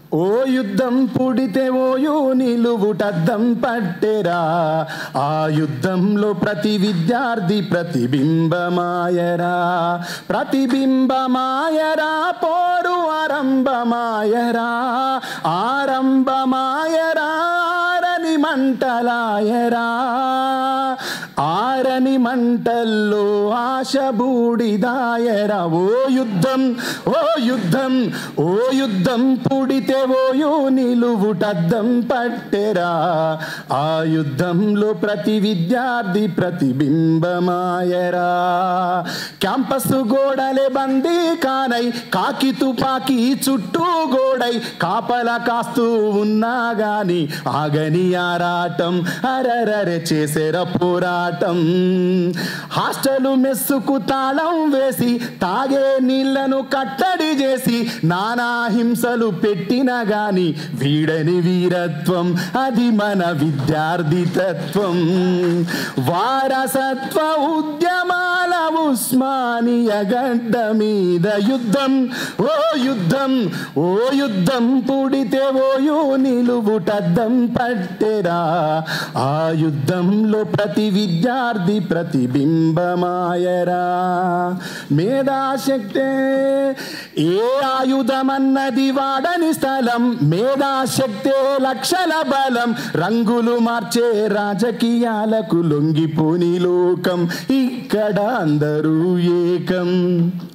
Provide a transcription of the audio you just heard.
ఓ యుద్ధం పుడితే ఓయో నిలువుటద్దం పట్టెరా ఆ యుద్ధంలో ప్రతి విద్యార్థి ప్రతిబింబమాయరా ప్రతిబింబమాయరా పోరు ఆరంభమాయరా ఆరంభమాయరా ఆరని మంటలాయరా ఆరని మంటల్లో ఆశ బూడిదాయరా ఓ యుద్ధం ఓ యుద్ధం ఓ యుద్ధం పుడితే ఓయో నిలువుటద్దం పట్టెరా ఆ యుద్ధంలో ప్రతి విద్యార్థి ప్రతిబింబమాయరా క్యాంపస్ గోడలే బందీ కానై కాకి తుపాకీ చుట్టూ గోడై కాపల కాస్తూ ఉన్నా గాని ఆగని ఆరాటం అరరరె చేసేర పోరాటం హాస్టల్ మెస్సుకు తాళం వేసి తాగే నీళ్లను కట్టడి చేసి నానా హింసలు పెట్టిన గాని వీడని వీరత్వం అది మన విద్యార్థి తత్వం వారసత్వ ఉద్యమాల ఉస్మానియ గడ్డ మీద యుద్ధం ఓ యుద్ధం ఓ యుద్ధం పుడితే ఓయో నిలువుటద్దం పట్టెరా ఆ యుద్ధంలో ప్రతి విద్యార్థి ప్రతిబింబమాయరా మేధాశక్తే ఏ ఆయుధమన్నది వాడని స్థలం మేధాశక్తే లక్షల బలం రంగులు మార్చే రాజకీయాలకు లొంగిపోని లోకం ఇక్కడ అందరూ ఏకం